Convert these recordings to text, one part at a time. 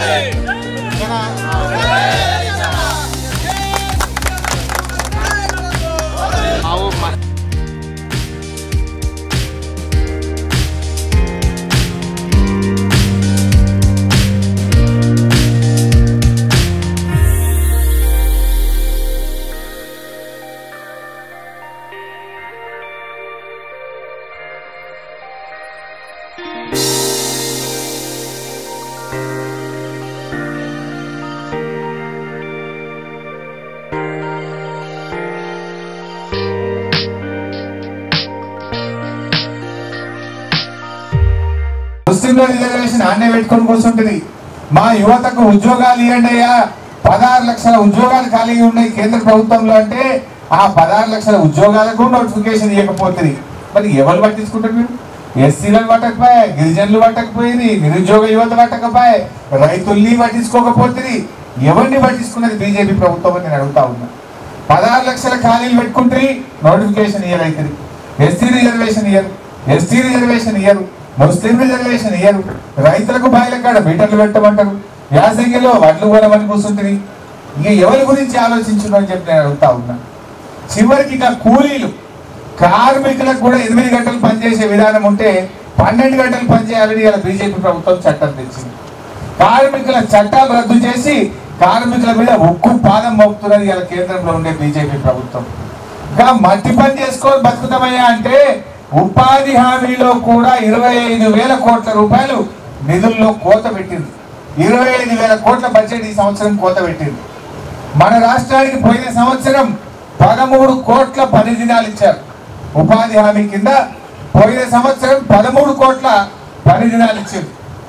ముస్లింల రిజర్వేషన్ ఆన్నే పెట్టుకొని కూర్చుంటుంది మా యువతకు ఉద్యోగాలు ఇవ్వండి అయ్యా పదహారు లక్షల ఉద్యోగాలు ఖాళీగా ఉన్నాయి కేంద్ర ప్రభుత్వంలో అంటే ఆ పదహారు లక్షల ఉద్యోగాలకు నోటిఫికేషన్ ఇవ్వకపోతుంది మరి ఎవరు పట్టించుకుంటారు మీరు ఎస్సీలను పట్టకపోయా గిరిజనులు పట్టకపోయింది నిరుద్యోగ యువత పట్టకపోయా రైతుల్ని పట్టించుకోకపోతుంది ఎవరిని పట్టించుకున్నది బీజేపీ ప్రభుత్వం అని నేను అడుగుతా ఉన్నా పదహారు లక్షల ఖాళీలు పెట్టుకుంటే నోటిఫికేషన్ ఇయ్యరు అవుతుంది ఎస్సీ రిజర్వేషన్ ఇయ్యరు ఎస్టీ రిజర్వేషన్ ఇయ్యరు ముస్లిం రిజర్వేషన్ ఇయ్యరు రైతులకు బాయిల కాడ మీటర్లు పెట్టమంటారు యాసంగిలో వడ్లు కొనమని కూర్చుంటుంది ఇక ఎవరి గురించి ఆలోచించడం అని చెప్పి నేను అడుగుతా ఉన్నా చివరికి ఇక కూలీలు కార్మికులకు కూడా ఎనిమిది గంటలు పనిచేసే విధానం ఉంటే పన్నెండు గంటలు పనిచేయాలని ఇలా బీజేపీ ప్రభుత్వం చట్టం తెచ్చింది కార్మికుల చట్టాలు రద్దు చేసి కార్మికుల మీద ఉక్కు పాదం మోపుతున్నది ఇలా కేంద్రంలో ఉండే బీజేపీ ప్రభుత్వం ఇంకా మట్టి పని చేసుకొని బతుకుతామయ్యా అంటే ఉపాధి హామీలో కూడా ఇరవై ఐదు వేల కోట్ల రూపాయలు నిధుల్లో కోత పెట్టింది ఇరవై ఐదు వేల కోట్ల బడ్జెట్ ఈ సంవత్సరం కోత పెట్టింది మన రాష్ట్రానికి పోయిన సంవత్సరం పదమూడు కోట్ల పని దినాలు ఇచ్చారు ఉపాధి హామీ కింద పోయిన సంవత్సరం పదమూడు కోట్ల పని దినాలు ఇచ్చారు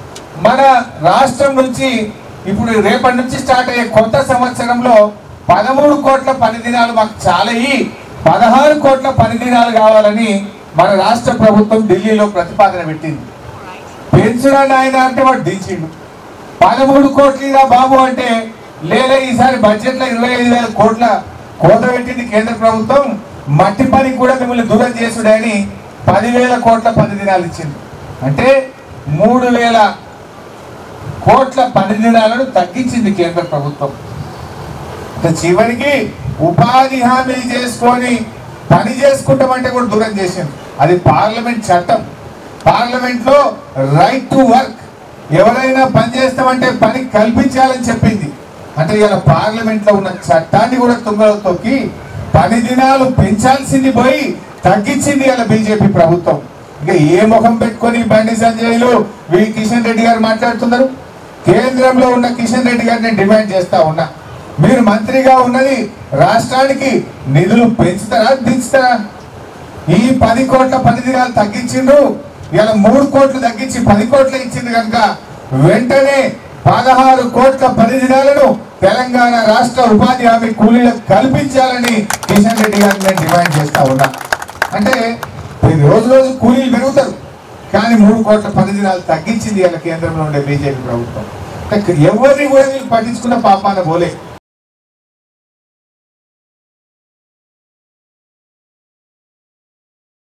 మన రాష్ట్రం నుంచి ఇప్పుడు రేపటి నుంచి స్టార్ట్ అయ్యే కొత్త సంవత్సరంలో పదమూడు కోట్ల పని దినాలు మాకు చాలయి పదహారు కోట్ల పని దినాలు కావాలని మన రాష్ట్ర ప్రభుత్వం ఢిల్లీలో ప్రతిపాదన పెట్టింది పెంచుడా నాయన అంటే వాడు దించిండు పదమూడు కోట్ల బాబు అంటే లేదా ఈసారి బడ్జెట్ లో ఇరవై ఐదు వేల కోట్ల కోత పెట్టింది కేంద్ర ప్రభుత్వం మట్టి పని కూడా మిమ్మల్ని దూరం చేసుడని పదివేల కోట్ల పని దినాలు ఇచ్చింది అంటే మూడు వేల కోట్ల పని దినాలను తగ్గించింది కేంద్ర ప్రభుత్వం ఇక చివరికి ఉపాధి హామీ చేసుకొని పని చేసుకుంటామంటే కూడా దూరం చేసింది అది పార్లమెంట్ చట్టం పార్లమెంట్ లో రైట్ టు వర్క్ ఎవరైనా పని చేస్తామంటే పని కల్పించాలని చెప్పింది అంటే ఇలా పార్లమెంట్ లో ఉన్న చట్టాన్ని కూడా తుంగలో తొక్కి పని దినాలు పెంచాల్సింది పోయి తగ్గించింది ఇలా బీజేపీ ప్రభుత్వం ఇక ఏ ముఖం పెట్టుకొని బండి సంజయ్లు వి కిషన్ రెడ్డి గారు మాట్లాడుతున్నారు కేంద్రంలో ఉన్న కిషన్ రెడ్డి గారిని డిమాండ్ చేస్తా ఉన్నా మీరు మంత్రిగా ఉన్నది రాష్ట్రానికి నిధులు పెంచుతారా దించుతారా ఈ పది కోట్ల పని దినాలు తగ్గించిండ్రు ఇలా మూడు కోట్లు తగ్గించి పది కోట్లు ఇచ్చింది కనుక వెంటనే పదహారు కోట్ల పని దినాలను తెలంగాణ రాష్ట్ర ఉపాధి హామీ కూలీలకు కల్పించాలని కిషన్ రెడ్డి గారిని నేను డిమాండ్ చేస్తా ఉన్నా అంటే ఈ రోజు రోజు కూలీలు పెరుగుతారు కానీ మూడు కోట్ల పని దినాలు తగ్గించింది ఇలా కేంద్రంలో ఉండే బీజేపీ ప్రభుత్వం అంటే ఎవరిని కూడా వీళ్ళు పట్టించుకున్న పాపాన పోలే